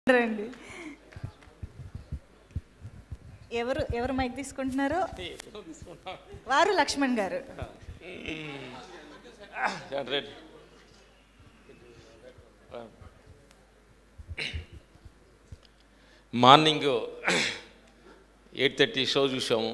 రండి ఎవరు ఎవరు మైక్ తీసుకుంటున్నారో వారు Lakshman garu ready morning eight thirty show చూసాము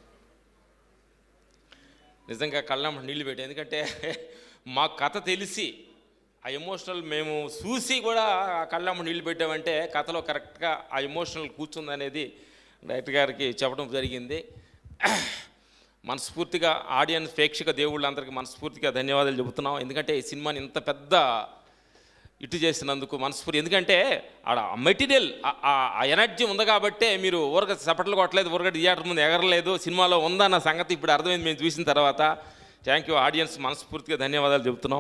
నిజంగా కళ్ళమ్మ నీళ్ళు పెట్టి ఎందుకంటే మా కథ తెలిసి ఆ ఎమోషనల్ మేము చూసి కూడా ఆ కళ్ళమ్మ నీళ్ళు పెట్టామంటే కథలో కరెక్ట్గా ఆ ఎమోషనల్ కూర్చుంది అనేది డైరెక్టర్ గారికి చెప్పడం జరిగింది మనస్ఫూర్తిగా ఆడియన్స్ ప్రేక్షక దేవుళ్ళందరికీ మనస్ఫూర్తిగా ధన్యవాదాలు చెబుతున్నాం ఎందుకంటే ఈ సినిమాని ఇంత పెద్ద ఇటు చేసినందుకు మనస్ఫూర్తి ఎందుకంటే ఆడ మెటీరియల్ ఆ ఎనర్జీ ఉంది కాబట్టే మీరు ఊరక చప్పట్లు కొట్టలేదు ఊరక థియేటర్ ముందు ఎగరలేదు సినిమాలో ఉందన్న సంగతి ఇప్పుడు అర్థమైంది మేము చూసిన తర్వాత థ్యాంక్ యూ ఆడియన్స్ మనస్ఫూర్తిగా ధన్యవాదాలు చెబుతున్నాం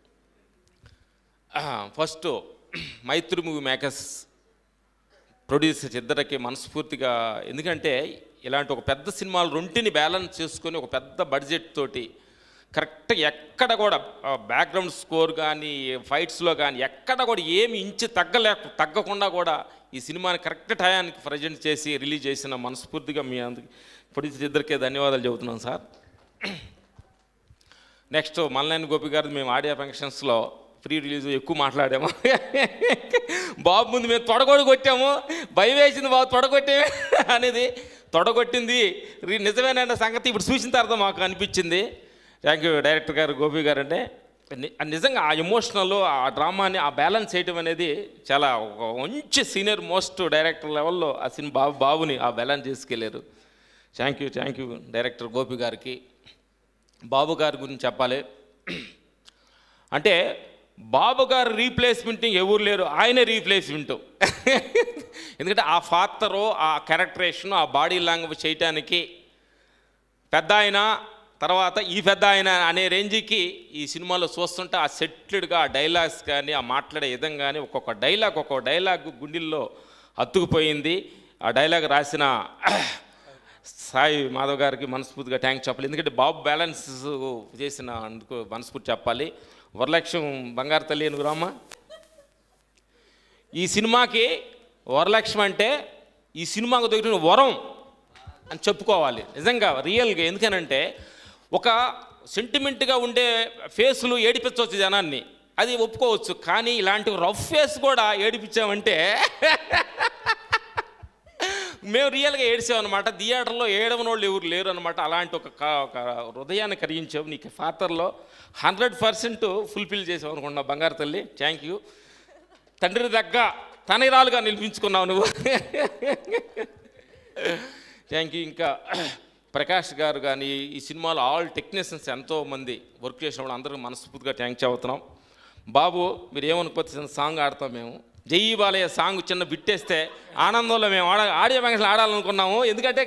first Mythri movie makers producers ఇద్దరికి మనస్ఫూర్తిగా ఎందుకంటే ఇలాంటి ఒక పెద్ద సినిమాలు రెంటిని బ్యాలెన్స్ చేసుకొని ఒక పెద్ద బడ్జెట్ తోటి కరెక్ట్ ఎక్కడ కూడా బ్యాక్గ్రౌండ్ స్కోర్ కానీ ఫైట్స్లో కానీ ఎక్కడ కూడా ఏమి ఇంచు తగ్గలేక తగ్గకుండా కూడా ఈ సినిమాని కరెక్ట్ టయానికి ప్రజెంట్ చేసి రిలీజ్ చేసిన మనస్ఫూర్తిగా మీ అందరికి ప్రొడ్యూసర్ ఇద్దరికే ధన్యవాదాలు చెబుతున్నాం సార్ నెక్స్ట్ మల్లాయన గోపి గారు మేము ఆడియో ఫంక్షన్స్లో ప్రీ రిలీజ్ ఎక్కువ మాట్లాడాము బాబు ముందు మేము తొడగొడి కొట్టాము భయం వేసింది బాబు తొడగొట్టాము అనేది తొడగొట్టింది రి- నిజమేనన్న సంగతి ఇప్పుడు చూసిన తర్వాత మాకు అనిపించింది థ్యాంక్ యూ డైరెక్టర్ గారు గోపి గారు అంటే ని- నిజంగా ఆ ఎమోషనల్ ఆ డ్రామాని ఆ బ్యాలెన్స్ చేయటం అనేది చాలా ఒక మంచి సీనియర్ మోస్ట్ డైరెక్టర్ లెవెల్లో ఆ సినిమా బాబు బాబుని ఆ బ్యాలెన్స్ చేసుకెళ్ళారు thank you thank you director Gopi గారికి బాబు గారి గురించి చెప్పాలి అంటే బాబు గారు రీప్లేస్మెంట్ ఎవరు లేరు ఆయనే రీప్లేస్మెంట్ ఎందుకంటే ఆ ఫాత్తరు ఆ క్యారెక్టరేషన్ ఆ బాడీ లాంగ్వేజ్ చేయటానికి పెద్ద ఆయన తర్వాత ఈ పెద్ద ఆయన అనే రేంజ్కి ఈ సినిమాలో చూస్తుంటే ఆ సెటిల్డ్గా ఆ డైలాగ్స్ కానీ ఆ మాట్లాడే విధం కానీ ఒక్కొక్క డైలాగ్ ఒక్కొక్క డైలాగ్ గుండెల్లో అత్తుకుపోయింది ఆ డైలాగ్ రాసిన సాయి మాధవ్ గారికి మనస్ఫూర్తిగా థ్యాంక్స్ చెప్పాలి ఎందుకంటే బాబు బ్యాలెన్స్ చేసిన అందుకు మనస్ఫూర్తి చెప్పాలి వరలక్ష్యం బంగారు తల్లి ఎనుగురామా ఈ సినిమాకి వరలక్ష్మి అంటే ఈ సినిమాకు దొరికిన వరం అని చెప్పుకోవాలి నిజంగా రియల్గా ఎందుకనంటే ఒక సెంటిమెంట్గా ఉండే ఫేసులు ఏడిపించవచ్చు జనాన్ని అది ఒప్పుకోవచ్చు కానీ ఇలాంటి రఫ్ ఫేస్ కూడా ఏడిపించామంటే మేము రియల్గా ఏడ్చామన్నమాట థియేటర్లో ఏడవని వాళ్ళు ఎవరు లేరు అనమాట అలాంటి ఒక క- ఒక హృదయాన్ని కరిగించావు నీకు ఫాతర్లో హండ్రెడ్ పర్సెంట్ ఫుల్ఫిల్ చేసావు అనుకున్నా బంగారు తల్లి థ్యాంక్ యూ తండ్రి దగ్గ తనరాలుగా నిలిపించుకున్నావు నువ్వు థ్యాంక్ యూ ఇంకా ప్రకాష్ గారు కానీ ఈ సినిమాలో ఆల్ టెక్నీషియన్స్ ఎంతోమంది వర్క్ చేసిన వాళ్ళు అందరూ మనస్ఫూర్తిగా థ్యాంక్స్ చెబుతున్నాం బాబు మీరు ఏమనుకోవచ్చు సాంగ్ ఆడతాం మేము జై బాలయ్య సాంగ్ చిన్న బిట్టేస్తే ఆనందంలో మేము ఆడ ఆడియో ఫంక్షన్ ఆడాలనుకున్నాము ఎందుకంటే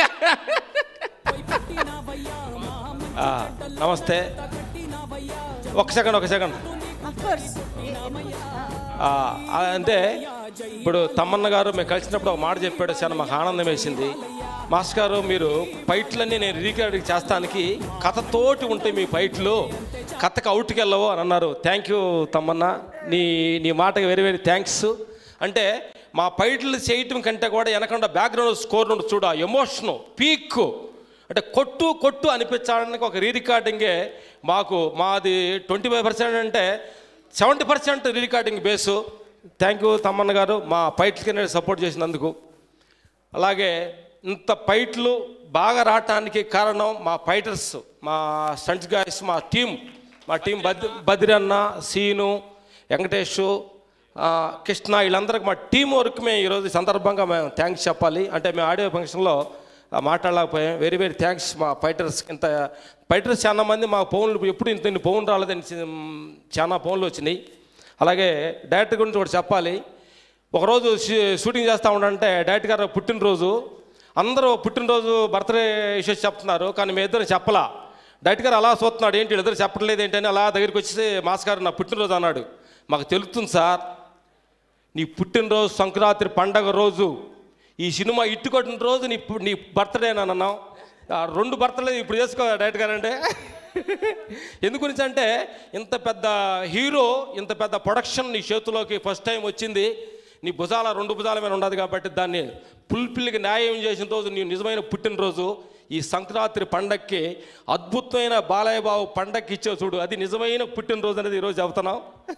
ఆ, నమస్తే ఒక సెకండ్ ఒక సెకండ్ అఫ్ కోర్స్ ఆ, ఆ, అంటే ఇప్పుడు తమ్మన్న గారు మేము కలిసినప్పుడు ఒక మాట చెప్పాడు చాలా మాకు ఆనందం వేసింది మాస్టర్ గారు మీరు ఫైట్లన్నీ నేను రీకార్డింగ్ చేస్తానికి కథతోటి ఉంటాయి మీ ఫైట్లు కథకు అవుట్కి వెళ్ళవు అని అన్నారు థ్యాంక్ యూ తమ్మన్న నీ నీ మాటకి వెరీ వెరీ థ్యాంక్స్ అంటే మా ఫైట్లు చేయటం కంటే కూడా వెనకుండా బ్యాక్గ్రౌండ్ స్కోర్ నుండి చూడ ఎమోషను పీక్ అంటే కొట్టు కొట్టు అనిపించడానికి ఒక రీ రికార్డింగే మాకు మాది ట్వంటీ ఫైవ్ పర్సెంట్ అంటే seventy percent re recording base thank you Thamanna garu మా ఫైట్లకి నేను సపోర్ట్ చేసినందుకు అలాగే ఇంత ఫైట్లు బాగా రావటానికి కారణం మా ఫైటర్స్ మా స్టంట్స్ గాయస్ మా టీం మా టీం బద్ బద్రన్న సీను వెంకటేష్ ఆ, కృష్ణ వీళ్ళందరికీ మా టీం వర్క్ మేము ఈరోజు ఈ సందర్భంగా మేము థ్యాంక్స్ చెప్పాలి అంటే మేము ఆడియో ఫంక్షన్లో ఆ, మాట్లాడలేకపోయాం వెరీ వెరీ థ్యాంక్స్ మా ఫైటర్స్ ఇంత ఫైటర్స్ చాలా మంది మా ఫోన్లు ఎప్పుడు ఇంత ఇన్ని ఫోన్ రాలేదని చి- చాలా ఫోన్లు వచ్చినాయి అలాగే డైరెక్టర్ గురించి ఒకటి చెప్పాలి ఒకరోజు షూ- షూటింగ్ చేస్తూ ఉండంటే డైరెక్టర్ గారు పుట్టినరోజు అందరూ పుట్టినరోజు బర్త్డే విషయం చెప్తున్నారు కానీ మీ ఇద్దరు చెప్పలా డైరెక్టర్ గారు అలా చూస్తున్నాడు ఏంటి వీళ్ళిద్దరు చెప్పట్లేదు ఏంటని అలా దగ్గరికి వచ్చి మాస్ గారు నా పుట్టినరోజు అన్నాడు మాకు తెలుస్తుంది సార్ నీ పుట్టినరోజు సంక్రాంతి పండగ రోజు ఈ సినిమా ఇట్టు కొట్టిన రోజు నీ పు- నీ బర్త్డే అని అన్నాం ఆ రెండు బర్త్డే ఇప్పుడు చేసుకో డైరెక్ట్ గారు అంటే ఎందు గురించి అంటే ఇంత పెద్ద హీరో ఇంత పెద్ద ప్రొడక్షన్ నీ చేతిలోకి ఫస్ట్ టైం వచ్చింది నీ భుజాల రెండు భుజాల మీద ఉండదు కాబట్టి దాన్ని పుల్పిల్లికి న్యాయం చేసిన రోజు నీ నిజమైన పుట్టినరోజు ఈ సంక్రాంతి పండక్కి అద్భుతమైన బాలయ్య బాబు పండక్కి ఇచ్చే చూడు అది నిజమైన పుట్టినరోజు అనేది ఈరోజు చెబుతున్నాం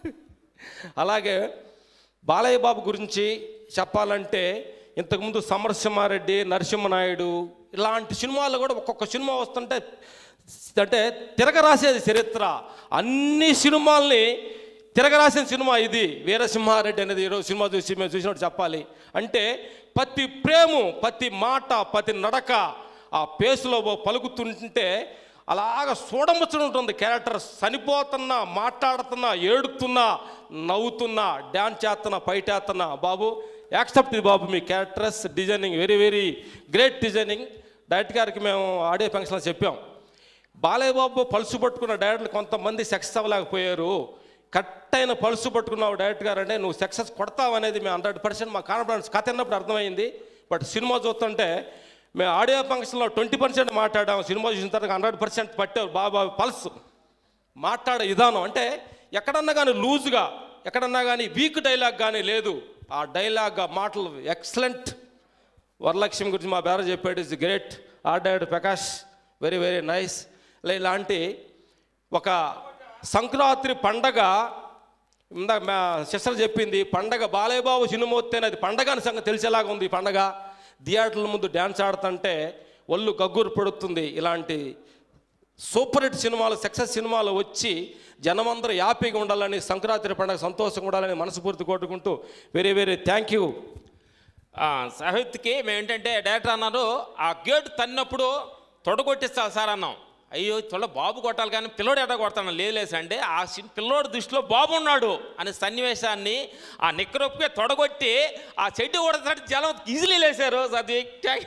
అలాగే బాలయ్య బాబు గురించి చెప్పాలంటే ఇంతకుముందు సమరసింహారెడ్డి నరసింహనాయుడు ఇలాంటి సినిమాలు కూడా ఒక్కొక్క సినిమా వస్తుంటే అంటే తిరగరాసేది చరిత్ర అన్ని సినిమాల్ని తిరగరాసిన సినిమా ఇది వీరసింహారెడ్డి అనేది ఈరోజు సినిమా చూసి మేము చూసినట్టు చెప్పాలి అంటే ప్రతి ప్రేము ప్రతి మాట ప్రతి నడక ఆ పేసులో పలుకుతుంటే అలాగ చూడముచ్చడం ఉంటుంది క్యారెక్టర్ చనిపోతున్నా మాట్లాడుతున్నా ఏడుతున్నా నవ్వుతున్నా డ్యాన్స్ చేస్తున్నా ఫైట్ చేస్తున్నా బాబు యాక్సెప్ట్ ఇది బాబు మీ characters designing very very great designing direct గారికి మేము ఆడియో ఫంక్షన్లో చెప్పాం బాలయ్య బాబు పలుసు పట్టుకున్న డైరెక్టర్లు కొంతమంది సక్సెస్ అవ్వలేకపోయారు కరెక్ట్ అయిన పలుసు పట్టుకున్నావు డైరెక్ట్ గారు అంటే నువ్వు సక్సెస్ కొడతావు అనేది మేము హండ్రెడ్ పర్సెంట్ మా కాన్ఫిడెన్స్ కథ అన్నప్పుడు అర్థమైంది బట్ సినిమా చూస్తుంటే మేము ఆడియో ఫంక్షన్లో ట్వంటీ పర్సెంట్ మాట్లాడాము సినిమా చూసిన తర్వాత హండ్రెడ్ పర్సెంట్ పట్టారు బాబా పల్స్ మాట్లాడే విధానం అంటే ఎక్కడన్నా కానీ లూజ్గా ఎక్కడన్నా కానీ వీక్ డైలాగ్ కానీ లేదు ఆ డైలాగ్ ఆ మాటలు ఎక్సలెంట్ వరలక్ష్మి గురించి మా బేర చెప్పాడు ఇస్ గ్రేట్ ఆర్డాడు ప్రకాష్ వెరీ వెరీ నైస్ ఇలాంటి ఒక సంక్రాంతి పండగ ఇందాక మా సిస్టర్ చెప్పింది పండగ బాలయ్యబాబు సినిమా వస్తే అది పండగ అని సంగతి తెలిసేలాగా ఉంది ఈ పండగ థియేటర్ల ముందు డ్యాన్స్ ఆడుతుంటే ఒళ్ళు గగ్గురు పడుతుంది ఇలాంటి సూపర్ హిట్ సినిమాలు సక్సెస్ సినిమాలు వచ్చి జనమందరూ హ్యాపీగా ఉండాలని సంక్రాంతి పండుగ సంతోషంగా ఉండాలని మనస్ఫూర్తి కొట్టుకుంటూ వెరీ వెరీ థ్యాంక్ యూ ఆ, సాహిత్యకి మేము ఏంటంటే డైరెక్టర్ అన్నారు ఆ గేట్ తన్నప్పుడు తొడగొట్టిస్తా సార్ అన్నాం అయ్యో తొడ బాబు కొట్టాలి కానీ పిల్లోడు ఎట్లా కొడతాను లేలేసి అంటే ఆ సి- పిల్లోడు దృష్టిలో బాబు ఉన్నాడు అనే సన్నివేశాన్ని ఆ నిక్కరొప్పుకే తొడగొట్టి ఆ చెట్టు కొడతాడు జలం ఈజీలీ లేశారు అది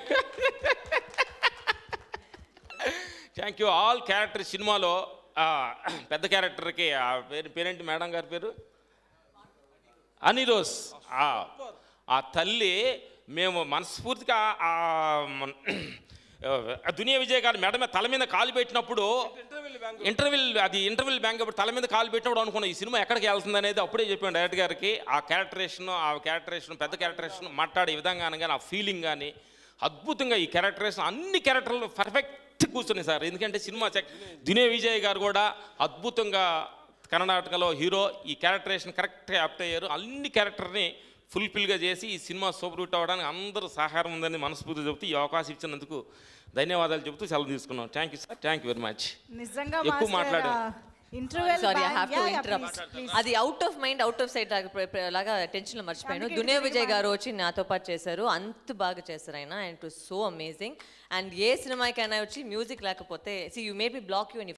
థ్యాంక్ యూ ఆల్ క్యారెక్టర్ సినిమాలో ఆ, పెద్ద క్యారెక్టర్కి ఆ పేరు పేరేంటి మేడం గారి పేరు అనిరోస్ ఆ, ఆ తల్లి మేము మనస్ఫూర్తిగా ఆ మన- ఆ దునియా విజయ్ గారి మెడ మీద తల మీద కాలు పెట్టినప్పుడు ఇంటర్వెల్ అది ఇంటర్వెల్ బ్యాంక్ అప్పుడు తల మీద కాలు పెట్టినప్పుడు అనుకున్నా ఈ సినిమా ఎక్కడికి వెళ్తుంది అనేది అప్పుడే చెప్పాను డైరెక్టర్ గారికి ఆ క్యారెక్టరేషన్ ఆ క్యారెక్టరేషన్ పెద్ద క్యారెక్టరేషన్ మాట్లాడే విధంగా కానీ ఆ ఫీలింగ్ కానీ అద్భుతంగా ఈ క్యారెక్టరేషన్ అన్ని క్యారెక్టర్లు పర్ఫెక్ట్ కూర్చున్నాయి సార్ ఎందుకంటే సినిమా చెక్ దునియా విజయ్ గారు కూడా అద్భుతంగా కర్ణాటకలో హీరో ఈ క్యారెక్టరేషన్ కరెక్ట్గా యాప్ట్ అయ్యారు అన్ని క్యారెక్టర్ని ఫుల్ఫిల్గా చేసి ఈ సినిమా సూపర్ హిట్ అవ్వడానికి అందరూ సహాయం ఉందని మనస్ఫూర్తి చెబుతూ ఈ అవకాశం ఇచ్చినందుకు ధన్యవాదాలు చెబుతూ సెలవు తీసుకున్నాం thank you sir thank you very much నిజంగా ఎక్కువ మాట్లాడాం. Interval sorry I have to interrupt అది out of mind out of sight లాగా టెన్షన్ లో మర్చిపోయాను దునియా విజయ్ గారు వచ్చి నాతో పాటు చేశారు అంత బాగా చేశారు ఆయన and to so amazing and ఏ సినిమాకైనా వచ్చి మ్యూజిక్ లేకపోతే see you may be block you